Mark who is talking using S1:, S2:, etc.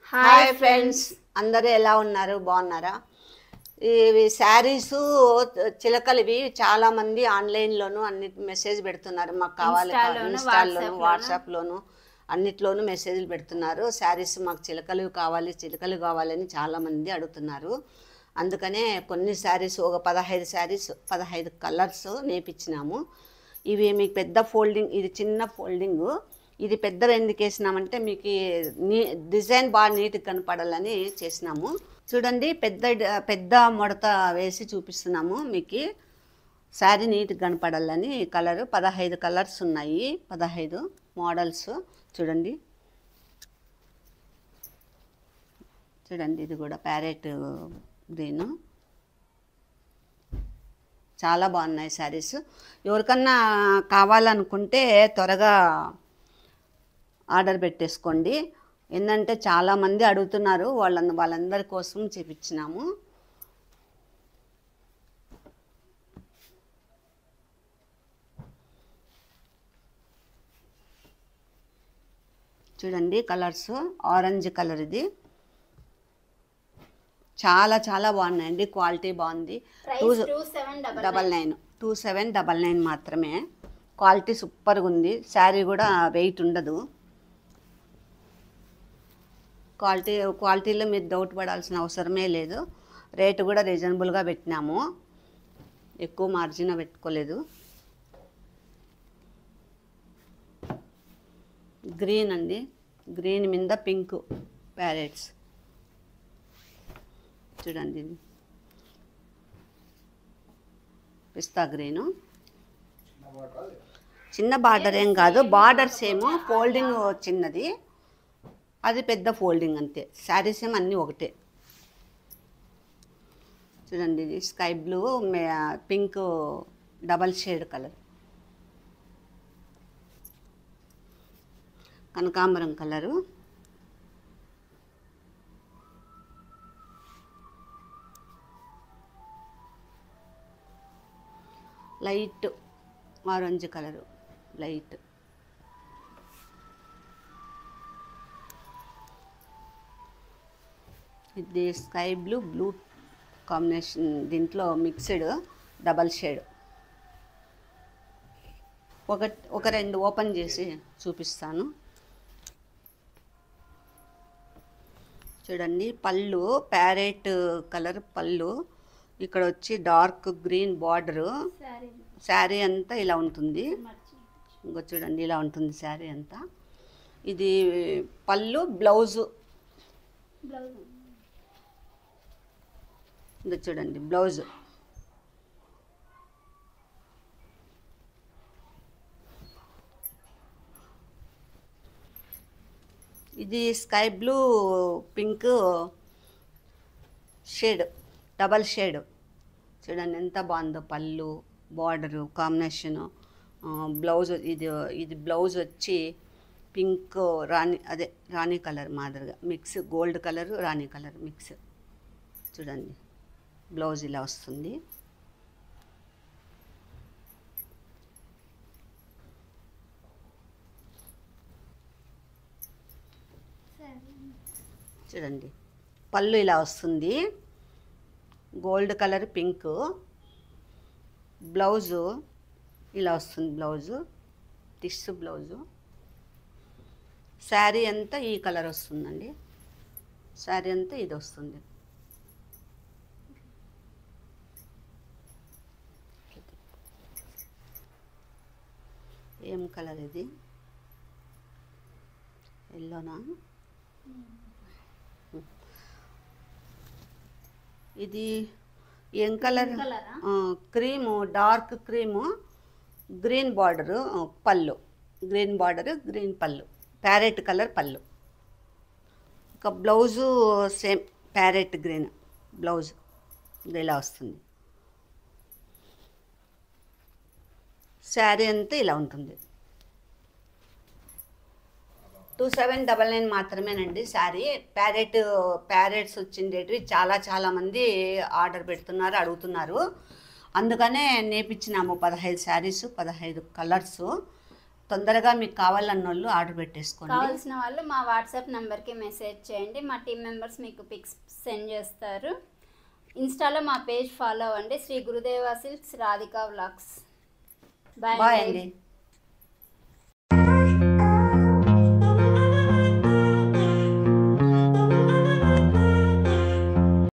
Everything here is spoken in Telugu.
S1: హాయ్ ఫ్రెండ్స్ అందరూ ఎలా ఉన్నారు బాగున్నారా ఇవి శారీస్ చిలకలు ఇవి చాలా మంది ఆన్లైన్లోను అన్ని మెసేజ్ పెడుతున్నారు మాకు కావాలి
S2: ఇన్స్టాలోను,
S1: ఇన్స్టాల్లోను
S2: వాట్సాప్లోను.
S1: వాట్సాప్లోను అన్నిట్లోనూ మెసేజ్లు పెడుతున్నారు శారీస్ మాకు చిలకలు కావాలి చిలకలు కావాలని చాలా మంది అడుగుతున్నారు అందుకనే కొన్ని శారీస్ ఒక పదహైదు శారీస్ పదహైదు కలర్స్ నేర్పించినాము ఇవి మీకు పెద్ద ఫోల్డింగ్ ఇది చిన్న ఫోల్డింగ్ ఇది పెద్దవి ఎందుకు వేసినామంటే మీకు ఈ నీ డిజైన్ బాగా నీట్గా కనపడాలని చేసినాము చూడండి పెద్ద పెద్ద ముడత వేసి చూపిస్తున్నాము మీకు శారీ నీట్గా కనపడాలని కలర్ పదహైదు కలర్స్ ఉన్నాయి పదహైదు మోడల్స్ చూడండి చూడండి ఇది కూడా ప్యారెట్ గ్రీన్ చాలా బాగున్నాయి శారీస్ ఎవరికన్నా కావాలనుకుంటే త్వరగా ఆర్డర్ పెట్టేసుకోండి ఏంటంటే చాలామంది అడుగుతున్నారు వాళ్ళ వాళ్ళందరి కోసం చేపించినాము చూడండి కలర్స్ ఆరెంజ్ కలర్ ఇది చాలా చాలా బాగున్నాయండి క్వాలిటీ బాగుంది two
S2: price two seven double
S1: double nine two seven double nine మాత్రమే క్వాలిటీ సూపర్గా ఉంది శారీ కూడా వెయిట్ ఉండదు క్వాలిటీ క్వాలిటీలో మీరు డౌట్ పడాల్సిన అవసరమే లేదు రేటు కూడా రీజనబుల్గా పెట్టినాము ఎక్కువ మార్జిన్ పెట్టుకోలేదు గ్రీన్ అండి గ్రీన్ మీద పింక్ ప్యారెట్స్ చూడండి ఇది పిస్తా గ్రీను చిన్న బార్డర్ ఏం కాదు బార్డర్స్ ఏమో ఫోల్డింగ్ చిన్నది అది పెద్ద ఫోల్డింగ్ అంతే శారీస్ ఏమో అన్నీ ఒకటే చూడండి ఇది sky blue pink double shade colour కనకాంబరం colour light orange colour light ఇది స్కై బ్లూ బ్లూ కాంబినేషన్ దీంట్లో మిక్స్డ్ డబల్ షేడ్ ఒక ఒక రెండు ఓపెన్ చేసి చూపిస్తాను చూడండి పళ్ళు ప్యారెట్ కలర్ పళ్ళు ఇక్కడ వచ్చి dark green border
S2: sari
S1: sari అంతా ఇలా ఉంటుంది
S2: మర్చి
S1: ఇంకో చూడండి ఇలా ఉంటుంది శారీ అంతా ఇది పళ్ళు బ్లౌజు
S2: బ్లౌజ్
S1: ఇది చూడండి బ్లౌజ్ ఇది sky blue pink shade double shade చూడండి ఎంత బాగుందో పళ్ళు బార్డరు కాంబినేషను బ్లౌజ్ ఇది ఇది బ్లౌజ్ వచ్చి పింక్ రాణి అదే రాణి కలర్ మాదిరిగా మిక్స్ గోల్డ్ కలర్ రాణి కలర్ మిక్స్ చూడండి బ్లౌజ్ ఇలా వస్తుంది చూడండి పళ్ళు ఇలా వస్తుంది గోల్డ్ కలర్ పింక్ బ్లౌజు ఇలా వస్తుంది బ్లౌజు టిష్యూ బ్లౌజు శారీ అంతా ఈ కలర్ వస్తుందండి శారీ అంతా ఇది వస్తుంది ఏం కలర్ ఇది ఎల్లోనా ఇది ఏం కలర్
S2: కలరా?
S1: Cream dark cream green border పళ్ళు గ్రీన్ బార్డరు గ్రీన్ పళ్ళు ప్యారెట్ కలర్ పళ్ళు ఒక blouse same parrot green blouse ఇది ఇలా వస్తుంది శారీ అంతా ఇలా ఉంటుంది టూ సెవెన్ డబల్ నైన్ మాత్రమేనండి శారీ ప్యారెట్ ప్యారెట్స్ వచ్చిండేటివి చాలా చాలా మంది ఆర్డర్ పెడుతున్నారు అడుగుతున్నారు అందుకనే నేర్పించినాము పదహైదు శారీస్ పదహైదు కలర్స్ తొందరగా మీకు కావాలన్న వాళ్ళు ఆర్డర్ పెట్టేసుకోండి
S2: కావాల్సిన వాళ్ళు మా వాట్సాప్ నెంబర్కి మెసేజ్ చేయండి మా టీం మెంబర్స్ మీకు పిక్స్ సెండ్ చేస్తారు ఇన్స్టాలో మా పేజ్ ఫాలో అవ్వండి Shri Gurudeva silks Radhika vlogs bye
S1: bye
S2: అండి
S1: అండి